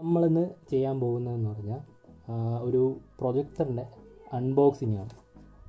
നമ്മളിന്ന് ചെയ്യാൻ പോകുന്നതെന്ന് പറഞ്ഞാൽ ആ, ഒരു പ്രൊജക്ടറിൻ്റെ അൺബോക്സിംഗ് ആണ്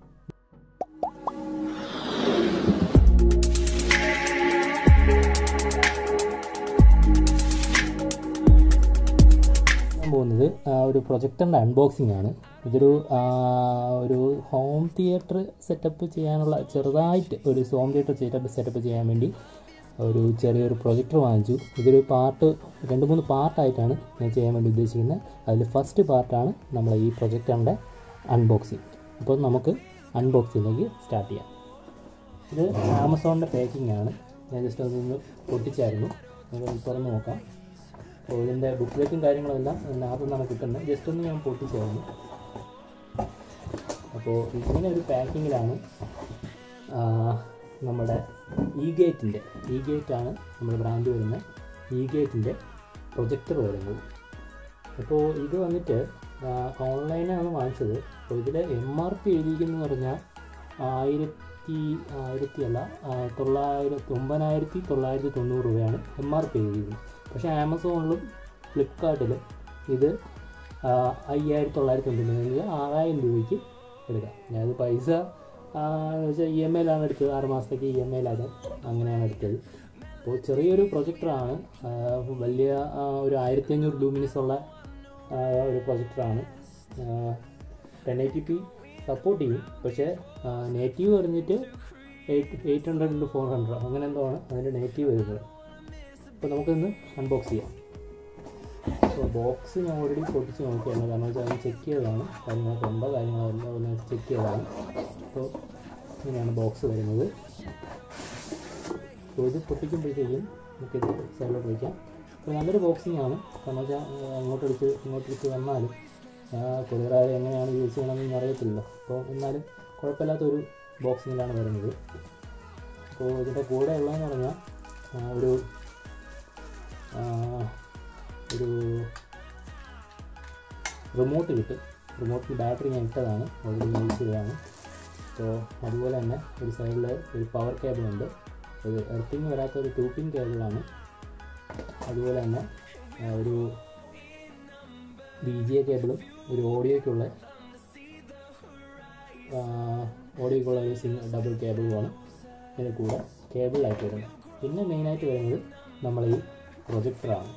ചെയ്യാൻ പോകുന്നത് ആ, ഒരു പ്രൊജക്ടറിൻ്റെ അൺബോക്സിംഗ് ആണ് ഇതൊരു ആ, ഒരു ഹോം തിയേറ്റർ സെറ്റപ്പ് ചെയ്യാനുള്ള ചെറുതായിട്ട് ഒരു ഹോം തിയേറ്റർ സെറ്റപ്പ് സെറ്റപ്പ് ചെയ്യാൻ വേണ്ടി ഒരു ചെറിയൊരു പ്രൊജക്ടർ വാങ്ങിച്ചു ഇതൊരു പാർട്ട് രണ്ട് മൂന്ന് പാർട്ടായിട്ടാണ് ഞാൻ ചെയ്യാൻ വേണ്ടി ഉദ്ദേശിക്കുന്നത് അതിൽ ഫസ്റ്റ് പാർട്ടാണ് നമ്മൾ ഈ പ്രൊജക്ടറിൻ്റെ അൺബോക്സിങ് അപ്പോൾ നമുക്ക് അൺബോക്സിങ്ങിലേക്ക് സ്റ്റാർട്ട് ചെയ്യാം ഇത് ആമസോണിൻ്റെ പാക്കിംഗ് ആണ് ഞാൻ ജസ്റ്റ് അതൊന്ന് പൊട്ടിച്ചായിരുന്നു നമുക്ക് തുറന്ന് നോക്കാം അപ്പോൾ ഇതിൻ്റെ ബുക്ക്ലെറ്റും കാര്യങ്ങളെല്ലാം ഇതിനകത്തു നിന്നാണ് കിട്ടുന്നത് ജസ്റ്റ് ഒന്ന് ഞാൻ പൊട്ടിച്ചായിരുന്നു അപ്പോൾ ഇങ്ങനെ ഒരു പാക്കിങ്ങിലാണ് നമ്മുടെ ഇ ഗേറ്റിൻ്റെ ഇ ഗേറ്റാണ് നമ്മുടെ ബ്രാൻഡ് വരുന്നത് ഇ ഗേറ്റിൻ്റെ പ്രൊജക്ടർ വരുന്നത് അപ്പോൾ ഇത് വന്നിട്ട് ഓൺലൈനാണ് വാങ്ങിച്ചത് അപ്പോൾ ഇതിൽ എം ആർ പി എഴുതിയിരിക്കുന്നത് പറഞ്ഞാൽ ആയിരത്തി ആയിരത്തി അല്ല ആ, തൊള്ളായിരത്തി ഒമ്പതിനായിരത്തി തൊള്ളായിരത്തി തൊണ്ണൂറ് രൂപയാണ് എം ആർ പി എഴുതിയിരിക്കുന്നത് പക്ഷേ ആമസോണിലും ഫ്ലിപ്കാർട്ടിലും ഇത് ആ, അയ്യായിരത്തി തൊള്ളായിരത്തി തൊണ്ണൂറ് ആറായിരം രൂപയ്ക്ക് എടുക്കാം അതായത് പൈസ ആ, എന്ന് വെച്ചാൽ ഇ എം ഐയിലാണ് എടുത്തത് ആറ് മാസത്തേക്ക് ഇ എം ഐയിലാണ് അങ്ങനെയാണ് എടുത്തത് അപ്പോൾ ചെറിയൊരു പ്രൊജക്ടറാണ് വലിയ ആ, ഒരു ആയിരത്തി അഞ്ഞൂറ് ലൂമിനിസ് ഉള്ള ആ, ഒരു പ്രൊജക്ടറാണ് ടെൻ എയ്റ്റി പി സപ്പോർട്ട് ചെയ്യും പക്ഷേ നേറ്റീവ് പറഞ്ഞിട്ട് eight eight hundred into four hundred അങ്ങനെ എന്തോ ആണ് അതിൻ്റെ നേറ്റീവ് വരുന്നത് അപ്പോൾ നമുക്കിന്ന് അൺബോക്സ് ചെയ്യാം അപ്പോൾ ബോക്സ് ഞാൻ ഓൾറെഡി പൊട്ടിച്ച് നോക്കിയാണ് കാരണം വെച്ചാൽ അത് ചെക്ക് ചെയ്തതാണ് കാര്യങ്ങളൊക്കെ ഉണ്ടോ കാര്യങ്ങളെല്ലാം ഒന്ന് ചെക്ക് ചെയ്തതാണ് അപ്പോൾ ഇങ്ങനെയാണ് ബോക്സ് വരുന്നത് അപ്പോൾ ഇത് പൊട്ടിക്കുമ്പോഴത്തേക്കും നമുക്കിത് സൈഡിലോട്ട് വയ്ക്കാം അപ്പോൾ നല്ലൊരു ബോക്സിംഗ് ആണ് കാരണം വെച്ചാൽ അങ്ങോട്ടെടുത്ത് ഇങ്ങോട്ടെടുത്ത് വന്നാലും കൊറിയറായ എങ്ങനെയാണ് യൂസ് ചെയ്യണമെന്ന് അറിയത്തില്ലല്ലോ അപ്പോൾ എന്നാലും കുഴപ്പമില്ലാത്തൊരു ബോക്സിങ്ങിലാണ് വരുന്നത് അപ്പോൾ ഇതിൻ്റെ കൂടെ ഉള്ളതെന്ന് പറഞ്ഞാൽ ആ, ഒരു ആ, ഒരു റിമോട്ട് കിട്ടും റിമോട്ടിന് ബാറ്ററി ഞാൻ ഇട്ടതാണ് ഓൾറെഡി യൂസ് ചെയ്തതാണ് അപ്പോൾ അതുപോലെ തന്നെ ഒരു സൈഡിൽ ഒരു പവർ കേബിൾ ഉണ്ട് ഒരു എർത്തിങ് വരാത്ത ഒരു ടൂ പിൻ കേബിളാണ് അതുപോലെ തന്നെ ആ, ഒരു ബി ജി എ കേബിളും ഒരു ഓഡിയോയ്ക്കുള്ള ഓഡിയോയ്ക്കുള്ള ഒരു സിംഗിൾ ഡബിൾ കേബിളുമാണ് ഇതിന് കൂടെ കേബിളായിട്ട് വരുന്നത് പിന്നെ മെയിനായിട്ട് വരുന്നത് നമ്മൾ ഈ പ്രൊജക്ടറാണ്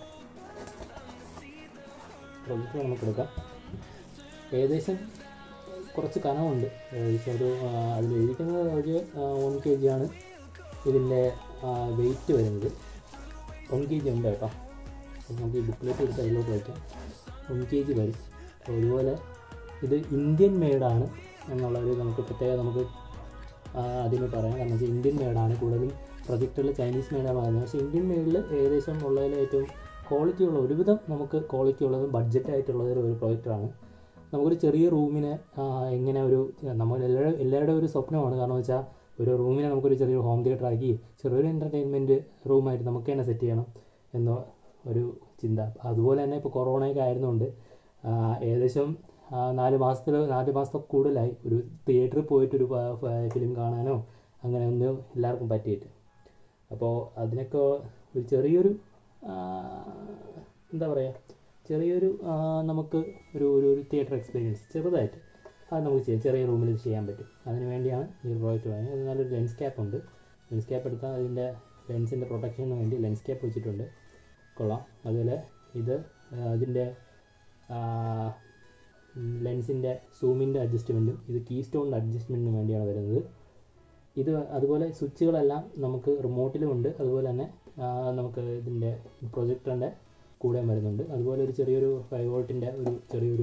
പ്രൊജക്ടർ നമുക്ക് എടുക്കാം ഏകദേശം കുറച്ച് കനമുണ്ട് ഏകദേശം ഒരു അതിൽ എഴുതിക്കുന്നത് ഒരു വൺ കെ ജി ആണ് ഇതിൻ്റെ വെയിറ്റ് വരുന്നത് വൺ കെ ജി ഉണ്ട് കേട്ടോ അപ്പോൾ നമുക്ക് ഈ ബുക്കിലേക്ക് ഒരു സൈഡിലോട്ട് വയ്ക്കാം വൺ കെ ജി വരും അപ്പോൾ അതുപോലെ ഇത് ഇന്ത്യൻ മെയ്ഡാണ് എന്നുള്ളൊരു നമുക്ക് പ്രത്യേകം നമുക്ക് ആ, ആദ്യമേ പറയാം കാരണം വെച്ചാൽ ഇന്ത്യൻ മെയ്ഡാണ് കൂടുതലും പ്രൊജക്റ്റുകൾ ചൈനീസ് മെയ്ഡാണ് പറയുന്നത് പക്ഷേ ഇന്ത്യൻ മെയ്ഡിൽ ഏകദേശം ഉള്ളതിൽ ഏറ്റവും ക്വാളിറ്റി ഉള്ള ഒരുവിധം നമുക്ക് ക്വാളിറ്റി ഉള്ളതും ബഡ്ജറ്റ് ആയിട്ടുള്ള ഒരു പ്രൊജക്ടറാണ് നമുക്കൊരു ചെറിയ റൂമിനെ ആ, എങ്ങനെ ഒരു നമ്മൾ എല്ലാവരും എല്ലാവരുടെയും ഒരു സ്വപ്നമാണ് കാരണം വെച്ചാൽ ഒരു റൂമിനെ നമുക്കൊരു ചെറിയൊരു ഹോം തിയേറ്റർ ആക്കി ചെറിയൊരു എൻ്റർടൈൻമെൻറ്റ് റൂമായിട്ട് നമുക്ക് തന്നെ സെറ്റ് ചെയ്യണം എന്ന ഒരു ചിന്ത അതുപോലെ തന്നെ ഇപ്പോൾ കൊറോണയൊക്കെ ആയിരുന്നുകൊണ്ട് ആ, ഏകദേശം ആ, നാല് മാസത്തിൽ നാല് മാസത്തെ കൂടുതലായി ഒരു തിയേറ്ററിൽ പോയിട്ടൊരു ഫിലിം കാണാനോ അങ്ങനെ ഒന്നും എല്ലാവർക്കും പറ്റിയിട്ട് അപ്പോൾ അതിനൊക്കെ ഒരു ചെറിയൊരു ആ, എന്താ പറയുക ചെറിയൊരു ആ, നമുക്ക് ഒരു ഒരു ഒരു തിയേറ്റർ എക്സ്പീരിയൻസ് ചെറുതായിട്ട് അത് നമുക്ക് ചെയ്യാം ചെറിയ റൂമിൽ ഇത് ചെയ്യാൻ പറ്റും അതിന് വേണ്ടിയാണ് ഈ ഒരു പ്രോജക്റ്റ് വാങ്ങിയത് അത് നല്ലൊരു ലെൻസ് ക്യാപ്പ് ഉണ്ട് ലെൻസ് ക്യാപ്പ് എടുത്താൽ അതിൻ്റെ ലെൻസിൻ്റെ പ്രൊട്ടക്ഷന് വേണ്ടി ലെൻസ് ക്യാപ്പ് വെച്ചിട്ടുണ്ട് കൊള്ളാം അതുപോലെ ഇത് അതിൻ്റെ ലെൻസിൻ്റെ സൂമിൻ്റെ അഡ്ജസ്റ്റ്മെൻറ്റും ഇത് കീ സ്റ്റോണിൻ്റെ അഡ്ജസ്റ്റ്മെൻറ്റിന് വേണ്ടിയാണ് വരുന്നത് ഇത് അതുപോലെ സ്വിച്ചുകളെല്ലാം നമുക്ക് റിമോട്ടിലും ഉണ്ട് അതുപോലെ തന്നെ ആ, നമുക്ക് ഇതിൻ്റെ പ്രൊജക്ടറിൻ്റെ കൂടെ വരുന്നുണ്ട് അതുപോലെ ഒരു ചെറിയൊരു ഫൈവ് വോൾട്ടിൻ്റെ ഒരു ചെറിയൊരു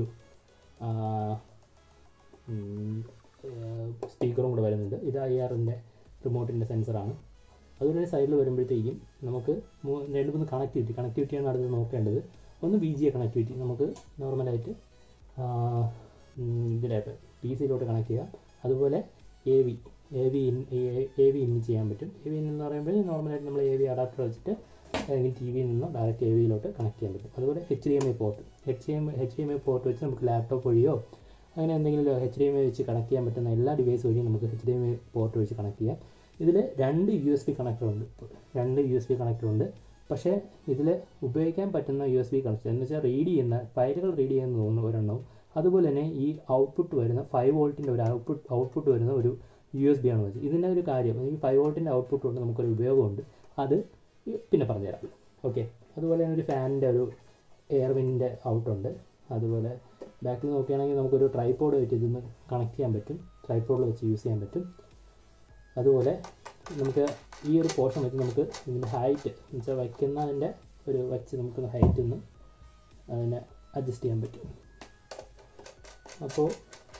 സ്പീക്കറും കൂടെ വരുന്നുണ്ട് ഇത് ഐ ആറിൻ്റെ റിമോട്ടിൻ്റെ സെൻസറാണ് അതുപോലെ സൈഡിൽ വരുമ്പോഴത്തേക്കും നമുക്ക് മൂ- രണ്ട് മൂന്ന് കണക്ടിവിറ്റി കണക്ടിവിറ്റിയാണ് അടുത്ത് നോക്കേണ്ടത് ഒന്ന് ബി ജി എ കണക്ടിവിറ്റി നമുക്ക് നോർമലായിട്ട് ഇതിലായിട്ട് പി സിയിലോട്ട് കണക്ട് ചെയ്യാം അതുപോലെ A V A V in A V in ചെയ്യാൻ പറ്റും എ വി ഇൻ എന്ന് പറയുമ്പോൾ നോർമലായിട്ട് നമ്മൾ എ വി അഡാപ്റ്റർ വെച്ചിട്ട് അല്ലെങ്കിൽ ടി വിയിൽ നിന്ന് ഡയറക്റ്റ് എ വിയിലോട്ട് കണക്ട് ചെയ്യാൻ പറ്റും അതുപോലെ H D M I port H D M H D M I port വെച്ച് നമുക്ക് ലാപ്ടോപ്പ് വഴിയോ അങ്ങനെ എന്തെങ്കിലും എച്ച് ഡി എം ഐ വെച്ച് കണക്ട് ചെയ്യാൻ പറ്റുന്ന എല്ലാ ഡിവൈസ് വഴിയും നമുക്ക് H D M I port വെച്ച് കണക്ട് ചെയ്യാം ഇതിൽ രണ്ട് യു എസ് ബി കണക്ടർ ഉണ്ട് രണ്ട് യു എസ് ബി കണക്ടർ ഉണ്ട് പക്ഷേ ഇതിൽ ഉപയോഗിക്കാൻ പറ്റുന്ന യു എസ് ബി കണക്ഷൻ എന്ന് വെച്ചാൽ റീഡ് ചെയ്യുന്ന ഫയലുകൾ റീഡ് ചെയ്യുന്ന തോന്നുന്നു ഒരെണ്ണവും അതുപോലെ തന്നെ ഈ ഔട്ട്പുട്ട് വരുന്ന ഫൈവ് വോൾട്ടിൻ്റെ ഒരു ഔട്ട്പുട്ട് ഔട്ട്പുട്ട് വരുന്ന ഒരു യു എസ് ബി ആണ് വെച്ചത് ഇതിൻ്റെ ഒരു കാര്യം ഈ ഫൈവ് വോൾട്ടിൻ്റെ ഔട്ട്പുട്ട് കൊണ്ട് നമുക്കൊരു ഉപയോഗമുണ്ട് അത് പിന്നെ പറഞ്ഞുതരാം ഓക്കെ അതുപോലെ തന്നെ ഒരു ഫാനിൻ്റെ ഒരു എയർവിൻ്റെ ഔട്ടുണ്ട് അതുപോലെ ബാക്കിൽ നോക്കുകയാണെങ്കിൽ നമുക്കൊരു ട്രൈപോഡ് വെച്ച് ഇതൊന്ന് കണക്ട് ചെയ്യാൻ പറ്റും ട്രൈപോഡിൽ വെച്ച് യൂസ് ചെയ്യാൻ പറ്റും അതുപോലെ നമുക്ക് ഈ ഒരു പോർഷൻ വെച്ച് നമുക്ക് ഇതിൻ്റെ ഹൈറ്റ് എന്ന് വെച്ചാൽ വയ്ക്കുന്നതിൻ്റെ ഒരു വെച്ച് നമുക്കൊന്ന് ഹൈറ്റ് ഒന്ന് അതിനെ അഡ്ജസ്റ്റ് ചെയ്യാൻ പറ്റും അപ്പോൾ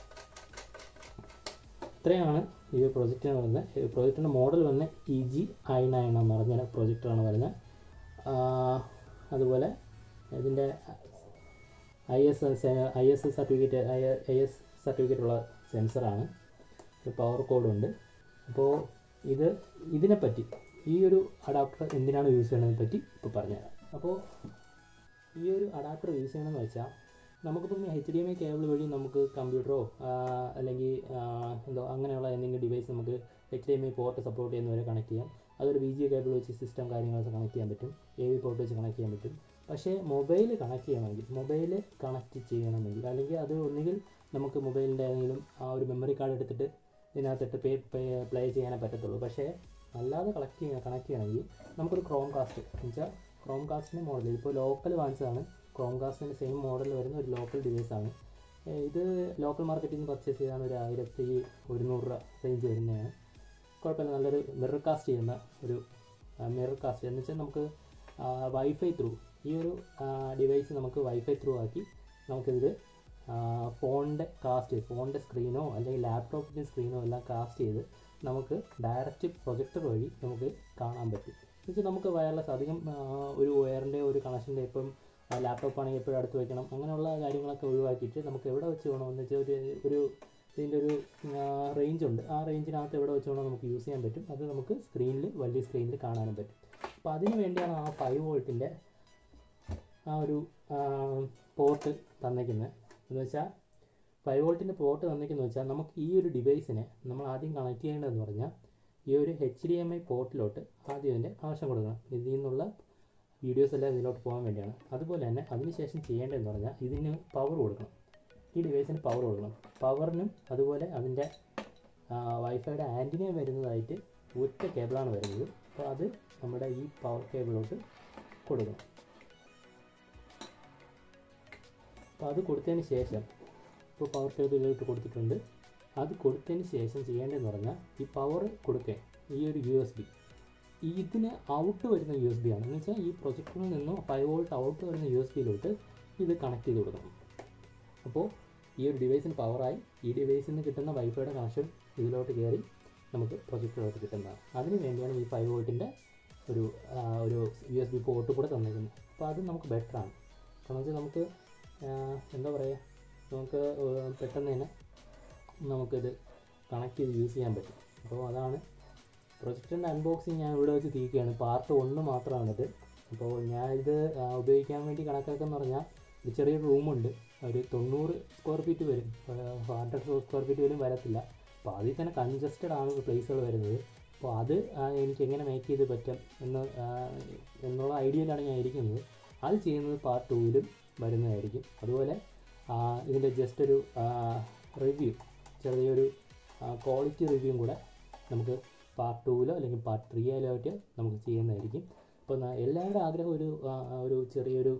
ഇത്രയാണ് ഈ പ്രൊജക്റ്റിന് വരുന്നത് ഈ പ്രൊജക്റ്റിൻ്റെ മോഡൽ വന്ന് ഇ ജി ഐ നയൻ എന്ന് പറഞ്ഞ പ്രൊജക്ടറാണ് വരുന്നത് അതുപോലെ ഇതിൻ്റെ I S I S certificate I S certificate ഉള്ള സെൻസറാണ് പവർ കോഡുണ്ട് അപ്പോൾ ഇത് ഇതിനെപ്പറ്റി ഈ ഒരു അഡാപ്റ്റർ എന്തിനാണ് യൂസ് ചെയ്യുന്നതിനെ പറ്റി ഇപ്പോൾ പറഞ്ഞുതരാം അപ്പോൾ ഈ ഒരു അഡാപ്റ്റർ യൂസ് ചെയ്യണമെന്ന് വെച്ചാൽ നമുക്കിപ്പം H D M I cable വഴി നമുക്ക് കമ്പ്യൂട്ടറോ അല്ലെങ്കിൽ എന്തോ അങ്ങനെയുള്ള എന്തെങ്കിലും ഡിവൈസ് നമുക്ക് H D M I port support ചെയ്യുന്നവരെ കണക്ട് ചെയ്യാം അതൊരു ബി ജി കേബിൾ വെച്ച് സിസ്റ്റം കാര്യങ്ങളൊക്കെ കണക്ട് ചെയ്യാൻ പറ്റും എ വി പോർട്ട് വെച്ച് കണക്ട് ചെയ്യാൻ പറ്റും പക്ഷേ മൊബൈൽ കണക്ട് ചെയ്യണമെങ്കിൽ മൊബൈൽ കണക്ട് ചെയ്യണമെങ്കിൽ അല്ലെങ്കിൽ അത് ഒന്നുകിൽ നമുക്ക് മൊബൈലിൻ്റെ ഏതെങ്കിലും ആ ഒരു മെമ്മറി കാർഡ് എടുത്തിട്ട് ഇതിനകത്തിട്ട് പേ പ്ലേ ചെയ്യാനേ പറ്റത്തുള്ളൂ പക്ഷേ അല്ലാതെ കളക്ട് ചെയ്യാൻ കണക്ട് ചെയ്യണമെങ്കിൽ നമുക്കൊരു ക്രോം കാസ്റ്റ് എന്ന് വെച്ചാൽ ക്രോം കാസ്റ്റിൻ്റെ മോഡൽ ഇപ്പോൾ ലോക്കൽ വാങ്ങിച്ചതാണ് ക്രോം കാസ്റ്റിൻ്റെ സെയിം മോഡൽ വരുന്ന ഒരു ലോക്കൽ ഡിവൈസാണ് ഇത് ലോക്കൽ മാർക്കറ്റിൽ നിന്ന് പർച്ചേസ് ചെയ്താണ് ഒരു ആയിരത്തി ഒരുന്നൂറ് രൂപ റേഞ്ച് വരുന്നതാണ് കുഴപ്പമില്ല നല്ലൊരു മിറർ കാസ്റ്റ് ചെയ്യുന്ന ഒരു മിറർ കാസ്റ്റ് എന്ന് വെച്ചാൽ നമുക്ക് വൈഫൈ ത്രൂ ഈ ഒരു ഡിവൈസ് നമുക്ക് വൈഫൈ ത്രൂ ആക്കി നമുക്കിതിൽ ഫോണിൻ്റെ കാസ്റ്റ് ഫോണിൻ്റെ സ്ക്രീനോ അല്ലെങ്കിൽ ലാപ്ടോപ്പിൻ്റെ സ്ക്രീനോ എല്ലാം കാസ്റ്റ് ചെയ്ത് നമുക്ക് ഡയറക്റ്റ് പ്രൊജക്ടർ വഴി നമുക്ക് കാണാൻ പറ്റും എന്നുവെച്ചാൽ നമുക്ക് വയർലെസ് അധികം ഒരു വയറിൻ്റെ ഒരു കണക്ഷൻ്റെ ഇപ്പം ലാപ്ടോപ്പ് ആണെങ്കിൽ എപ്പോഴും അടുത്ത് വെക്കണം അങ്ങനെയുള്ള കാര്യങ്ങളൊക്കെ ഒഴിവാക്കിയിട്ട് നമുക്ക് എവിടെ വെച്ച് വേണമെന്ന് വെച്ചാൽ ഒരു ഒരു ഇതിൻ്റെ ഒരു റേഞ്ച് ഉണ്ട് ആ റേഞ്ചിനകത്ത് എവിടെ വെച്ച് വേണോ നമുക്ക് യൂസ് ചെയ്യാൻ പറ്റും അത് നമുക്ക് സ്ക്രീനിൽ വലിയ സ്ക്രീനിൽ കാണാനും പറ്റും അപ്പോൾ അതിന് വേണ്ടിയാണ് ആ ഫൈവ് വോൾട്ടിൻ്റെ ആ ഒരു പോർട്ട് തന്നേക്കുന്നത് എന്ന് വെച്ചാൽ ഫൈവ് വോൾട്ടിൻ്റെ പോർട്ട് തന്നേക്കുന്നത് വെച്ചാൽ നമുക്ക് ഈ ഒരു ഡിവൈസിനെ നമ്മൾ ആദ്യം കണക്ട് ചെയ്യേണ്ടതെന്ന് പറഞ്ഞാൽ ഈ ഒരു എച്ച് ഡി എം ഐ പോർട്ടിലോട്ട് ആദ്യം ഇതിൻ്റെ കണക്ഷൻ കൊടുക്കണം ഇതിൽ നിന്നുള്ള വീഡിയോസ് എല്ലാം ഇതിലോട്ട് പോകാൻ വേണ്ടിയാണ് അതുപോലെ തന്നെ അതിനുശേഷം ചെയ്യേണ്ടതെന്ന് പറഞ്ഞാൽ ഇതിന് പവർ കൊടുക്കണം ഈ ഡിവൈസിന് പവർ കൊടുക്കണം പവറിനും അതുപോലെ അതിൻ്റെ വൈഫൈയുടെ ആൻറ്റിനയും വരുന്നതായിട്ട് ഒറ്റ കേബിളാണ് വരുന്നത് അപ്പോൾ അത് നമ്മുടെ ഈ പവർ കേബിളോട്ട് കൊടുക്കണം അപ്പോൾ അത് കൊടുത്തതിന് ശേഷം ഇപ്പോൾ പവർ കേബിളിലോട്ട് കൊടുത്തിട്ടുണ്ട് അത് കൊടുത്തതിന് ശേഷം ചെയ്യേണ്ടതെന്ന് പറഞ്ഞാൽ ഈ പവർ കൊടുക്കുക ഈ ഒരു യു എസ് ബി ഇതിന് ഔട്ട് വരുന്ന യു എസ് ബി ആണ് എന്ന് വെച്ചാൽ ഈ പ്രൊജക്ടറിൽ നിന്നും ഫൈവ് വോൾട്ട് ഔട്ട് വരുന്ന യു എസ് ബിയിലോട്ട് ഇത് കണക്ട് ചെയ്ത് കൊടുക്കണം അപ്പോൾ ഈ ഒരു ഡിവൈസിന് പവറായി ഈ ഡിവൈസിൽ നിന്ന് കിട്ടുന്ന വൈഫൈയുടെ കണക്ഷൻ ഇതിലോട്ട് കയറി നമുക്ക് പ്രൊജക്ടറിലോട്ട് കിട്ടുന്നതാണ് അതിന് വേണ്ടിയാണ് ഈ ഫൈവ് വോൾട്ടിൻ്റെ ഒരു ഒരു യു എസ് ബി പോർട്ട് കൂടെ തന്നിരിക്കുന്നത് അപ്പോൾ അത് നമുക്ക് ബെറ്ററാണ് കാരണം വെച്ചാൽ നമുക്ക് എന്താ പറയുക നമുക്ക് പെട്ടെന്ന് തന്നെ നമുക്കിത് കണക്ട് ചെയ്ത് യൂസ് ചെയ്യാൻ പറ്റും അപ്പോൾ അതാണ് പ്രൊജക്ടറിൻ്റെ അൺബോക്സിങ് ഞാൻ ഇവിടെ വെച്ച് തീക്കുകയാണ് പാർട്ട് ഒന്ന് മാത്രമാണിത് അപ്പോൾ ഞാൻ ഇത് ഉപയോഗിക്കാൻ വേണ്ടി കണക്കാക്കെന്ന് പറഞ്ഞാൽ ഒരു ചെറിയൊരു റൂമുണ്ട് ഒരു തൊണ്ണൂറ് സ്ക്വയർ ഫീറ്റ് വരും ഹൺഡ്രഡ് സ്ക്വയർ ഫീറ്റ് വരും വരത്തില്ല അപ്പോൾ അതിൽ തന്നെ കൺജസ്റ്റഡ് ആണ് പ്ലേസുകൾ വരുന്നത് അപ്പോൾ അത് എനിക്ക് എങ്ങനെ മേക്ക് ചെയ്ത് പറ്റും എന്ന് എന്നുള്ള ഐഡിയയിലാണ് ഞാൻ ഇരിക്കുന്നത് അത് ചെയ്യുന്നത് പാർട്ട് ടൂവിലും വരുന്നതായിരിക്കും അതുപോലെ ഇതിൻ്റെ ജസ്റ്റ് ഒരു റിവ്യൂ ചെറിയൊരു ക്വാളിറ്റി റിവ്യൂവും കൂടെ നമുക്ക് പാർട്ട് ടൂവിലോ അല്ലെങ്കിൽ പാർട്ട് ത്രീയിലോ ആയിട്ട് നമുക്ക് ചെയ്യുന്നതായിരിക്കും അപ്പോൾ എല്ലാവരുടെ ആഗ്രഹം ഒരു ഒരു ചെറിയൊരു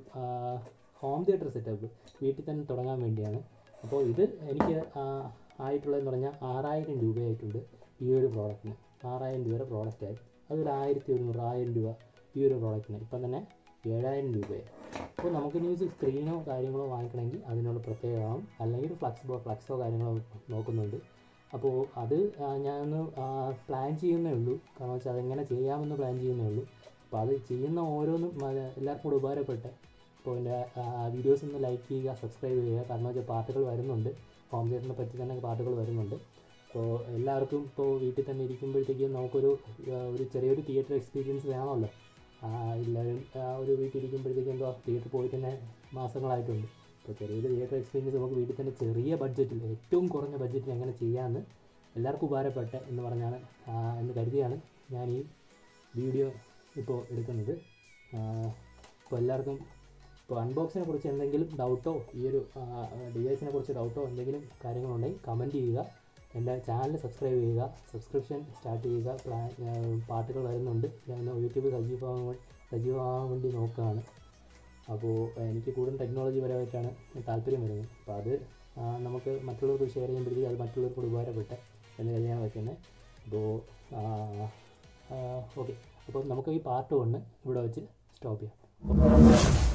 ഹോം തിയേറ്റർ സെറ്റപ്പ് വീട്ടിൽ തന്നെ തുടങ്ങാൻ വേണ്ടിയാണ് അപ്പോൾ ഇത് എനിക്ക് ആയിട്ടുള്ളതെന്ന് പറഞ്ഞാൽ ആറായിരം രൂപയായിട്ടുണ്ട് ഈ ഒരു പ്രോഡക്റ്റിന് ആറായിരം രൂപയുടെ പ്രോഡക്റ്റായി അതൊരു ആയിരത്തി ഒരുന്നൂറ് ആയിരം രൂപ ഈ ഒരു പ്രോഡക്റ്റിന് ഇപ്പം തന്നെ ഏഴായിരം രൂപയായി അപ്പോൾ നമുക്ക് ന്യൂസ് സ്ക്രീനോ കാര്യങ്ങളോ വാങ്ങിക്കണമെങ്കിൽ അതിനുള്ള പ്രത്യേകമാവും അല്ലെങ്കിൽ ഒരു ഫ്ലക്സ് ഫ്ലക്സോ കാര്യങ്ങളോ നോക്കുന്നുണ്ട് അപ്പോൾ അത് ഞാനൊന്ന് പ്ലാൻ ചെയ്യുന്നേ ഉള്ളൂ കാരണം വെച്ചാൽ അതെങ്ങനെ ചെയ്യാമെന്ന് പ്ലാൻ ചെയ്യുന്നേ ഉള്ളൂ അപ്പോൾ അത് ചെയ്യുന്ന ഓരോന്നും എല്ലാവർക്കും കൂടെ ഉപകാരപ്പെട്ടെ അപ്പോൾ എൻ്റെ വീഡിയോസ് ഒന്ന് ലൈക്ക് ചെയ്യുക സബ്സ്ക്രൈബ് ചെയ്യുക കാരണം വെച്ചാൽ പാട്ടുകൾ വരുന്നുണ്ട് ഹോം തിയേറ്ററിനെ പറ്റി തന്നെ പാട്ടുകൾ വരുന്നുണ്ട് അപ്പോൾ എല്ലാവർക്കും ഇപ്പോൾ വീട്ടിൽ തന്നെ ഇരിക്കുമ്പോഴത്തേക്കും നമുക്കൊരു ഒരു ചെറിയൊരു തിയേറ്റർ എക്സ്പീരിയൻസ് വേണമല്ലോ എല്ലാവരും ഒരു വീട്ടിൽ ഇരിക്കുമ്പോഴത്തേക്കും എന്തോ തിയേറ്ററിൽ പോയിട്ട് തന്നെ മാസങ്ങളായിട്ടുണ്ട് അപ്പോൾ ചെറിയൊരു തിയേറ്റർ എക്സ്പീരിയൻസ് നമുക്ക് വീട്ടിൽ തന്നെ ചെറിയ ബഡ്ജറ്റിൽ ഏറ്റവും കുറഞ്ഞ ബഡ്ജറ്റിൽ എങ്ങനെ ചെയ്യാമെന്ന് എല്ലാവർക്കും ഉപകാരപ്പെട്ടെ എന്ന് പറഞ്ഞാണ് എന്ന് കരുതിയാണ് ഞാൻ ഈ വീഡിയോ ഇപ്പോൾ എടുക്കുന്നത് അപ്പോൾ എല്ലാവർക്കും ഇപ്പോൾ അൺബോക്സിനെ കുറിച്ച് എന്തെങ്കിലും ഡൗട്ടോ ഈ ഒരു ഡിവൈസിനെ കുറിച്ച് ഡൗട്ടോ എന്തെങ്കിലും കാര്യങ്ങളുണ്ടെങ്കിൽ കമൻറ്റ് ചെയ്യുക എൻ്റെ ചാനൽ സബ്സ്ക്രൈബ് ചെയ്യുക സബ്സ്ക്രിപ്ഷൻ സ്റ്റാർട്ട് ചെയ്യുക പ്ലാൻ പാട്ടുകൾ വരുന്നുണ്ട് ഞാൻ യൂട്യൂബ് സജീവമാകാൻ വേ- സജീവമാകാൻ വേണ്ടി നോക്കുകയാണ് അപ്പോൾ എനിക്ക് കൂടുതൽ ടെക്നോളജി പരമായിട്ടാണ് താല്പര്യം വരുന്നത് അപ്പോൾ അത് ആ, നമുക്ക് മറ്റുള്ളവർക്ക് ഷെയർ ചെയ്യുമ്പോഴത്തേക്ക് അത് മറ്റുള്ളവർക്ക് കൂടി ഉപകാരപ്പെട്ടെ എന്ന് കരുതിയാണ് വയ്ക്കുന്നത് അപ്പോൾ ഓക്കെ അപ്പോൾ നമുക്ക് ഈ പാർട്ട് ഒന്ന് ഇവിടെ വെച്ച് സ്റ്റോപ്പ് ചെയ്യാം